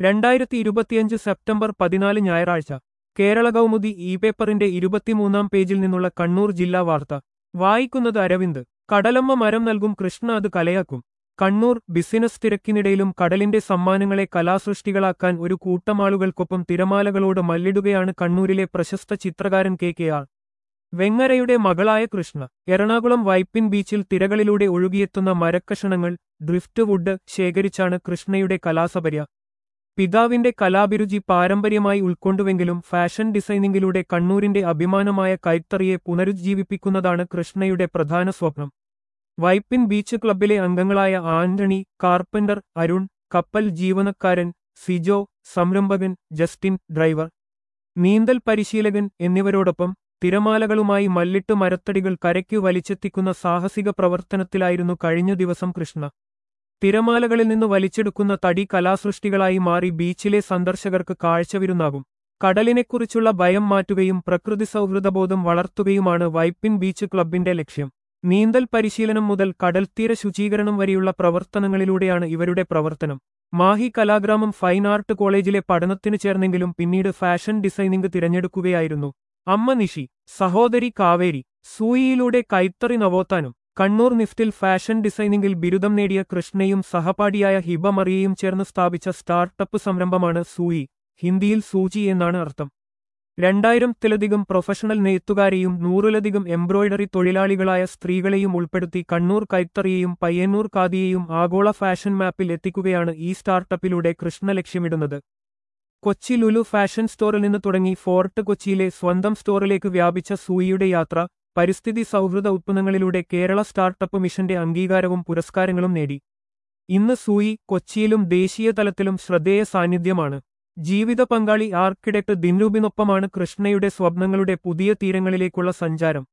രണ്ടായിരത്തി ഇരുപത്തിയഞ്ച് സെപ്റ്റംബർ പതിനാല് ഞായറാഴ്ച കേരള കൗമുദി ഇ പേപ്പറിന്റെ ഇരുപത്തിമൂന്നാം പേജിൽ നിന്നുള്ള കണ്ണൂർ ജില്ലാ വാർത്ത വായിക്കുന്നത് അരവിന്ദ് കടലമ്മ മരം നൽകും കൃഷ്ണ അത് കലയാക്കും കണ്ണൂർ ബിസിനസ് തിരക്കിനിടയിലും കടലിന്റെ സമ്മാനങ്ങളെ കലാസൃഷ്ടികളാക്കാൻ ഒരു കൂട്ടമാളുകൾക്കൊപ്പം തിരമാലകളോട് മല്ലിടുകയാണ് കണ്ണൂരിലെ പ്രശസ്ത ചിത്രകാരൻ കെ കെ ആർ വെങ്ങരയുടെ മകളായ കൃഷ്ണ എറണാകുളം വൈപ്പിൻ ബീച്ചിൽ തിരകളിലൂടെ ഒഴുകിയെത്തുന്ന മരക്കഷണങ്ങൾ ഡ്രിഫ്റ്റ് വുഡ് ശേഖരിച്ചാണ് കൃഷ്ണയുടെ കലാസപര്യ പിതാവിന്റെ കലാഭിരുചി പാരമ്പര്യമായി ഉൾക്കൊണ്ടുവെങ്കിലും ഫാഷൻ ഡിസൈനിങ്ങിലൂടെ കണ്ണൂരിന്റെ അഭിമാനമായ കൈത്തറിയെ പുനരുജ്ജീവിപ്പിക്കുന്നതാണ് കൃഷ്ണയുടെ പ്രധാന സ്വപ്നം വൈപ്പിൻ ബീച്ച് ക്ലബ്ബിലെ അംഗങ്ങളായ ആന്റണി കാർപ്പന്റർ അരുൺ കപ്പൽ ജീവനക്കാരൻ സിജോ സംരംഭകൻ ജസ്റ്റിൻ ഡ്രൈവർ നീന്തൽ പരിശീലകൻ എന്നിവരോടൊപ്പം തിരമാലകളുമായി മല്ലിട്ട് മരത്തടികൾ കരയ്ക്കു വലിച്ചെത്തിക്കുന്ന സാഹസിക പ്രവർത്തനത്തിലായിരുന്നു കഴിഞ്ഞ ദിവസം കൃഷ്ണ തിരമാലകളിൽ നിന്ന് വലിച്ചെടുക്കുന്ന തടി കലാസൃഷ്ടികളായി മാറി ബീച്ചിലെ സന്ദർശകർക്ക് കാഴ്ചവിരുന്നാകും കടലിനെക്കുറിച്ചുള്ള ഭയം മാറ്റുകയും പ്രകൃതി സൗഹൃദബോധം വളർത്തുകയുമാണ് വൈപ്പിൻ ബീച്ച് ക്ലബിന്റെ ലക്ഷ്യം നീന്തൽ പരിശീലനം മുതൽ കടൽത്തീര ശുചീകരണം വരെയുള്ള പ്രവർത്തനങ്ങളിലൂടെയാണ് ഇവരുടെ പ്രവർത്തനം മാഹി കലാഗ്രാമം ഫൈൻ ആർട്ട് കോളേജിലെ പഠനത്തിന് ചേർന്നെങ്കിലും പിന്നീട് ഫാഷൻ ഡിസൈനിംഗ് തിരഞ്ഞെടുക്കുകയായിരുന്നു അമ്മ നിഷി സഹോദരി കാവേരി സൂയിയിലൂടെ കൈത്തറി നവോത്ഥാനം കണ്ണൂർ നിഫ്റ്റിൽ ഫാഷൻ ഡിസൈനിംഗിൽ ബിരുദം നേടിയ കൃഷ്ണയും സഹപാഠിയായ ഹിബ മറിയയും ചേർന്ന് സ്ഥാപിച്ച സ്റ്റാർട്ടപ്പ് സംരംഭമാണ് സൂയി ഹിന്ദിയിൽ സൂചി എന്നാണ് അർത്ഥം രണ്ടായിരത്തിലധികം പ്രൊഫഷണൽ നെയ്ത്തുകാരെയും നൂറിലധികം എംബ്രോയിഡറി തൊഴിലാളികളായ സ്ത്രീകളെയും ഉൾപ്പെടുത്തി കണ്ണൂർ കൈത്തറിയെയും പയ്യന്നൂർ ഖാദിയെയും ആഗോള ഫാഷൻ മാപ്പിൽ എത്തിക്കുകയാണ് ഈ സ്റ്റാർട്ടപ്പിലൂടെ കൃഷ്ണ ലക്ഷ്യമിടുന്നത് കൊച്ചി ലുലു ഫാഷൻ സ്റ്റോറിൽ നിന്ന് തുടങ്ങി ഫോർട്ട് കൊച്ചിയിലെ സ്വന്തം സ്റ്റോറിലേക്ക് വ്യാപിച്ച സൂയിയുടെ യാത്ര പരിസ്ഥിതി സൗഹൃദ ഉത്പന്നങ്ങളിലൂടെ കേരള സ്റ്റാർട്ടപ്പ് മിഷന്റെ അംഗീകാരവും പുരസ്കാരങ്ങളും നേടി ഇന്ന് സൂയി കൊച്ചിയിലും ദേശീയ തലത്തിലും ശ്രദ്ധേയ സാന്നിധ്യമാണ് ജീവിത പങ്കാളി ആർക്കിടെക്ട് ദിൻരൂപിനൊപ്പമാണ് കൃഷ്ണയുടെ സ്വപ്നങ്ങളുടെ പുതിയ തീരങ്ങളിലേക്കുള്ള സഞ്ചാരം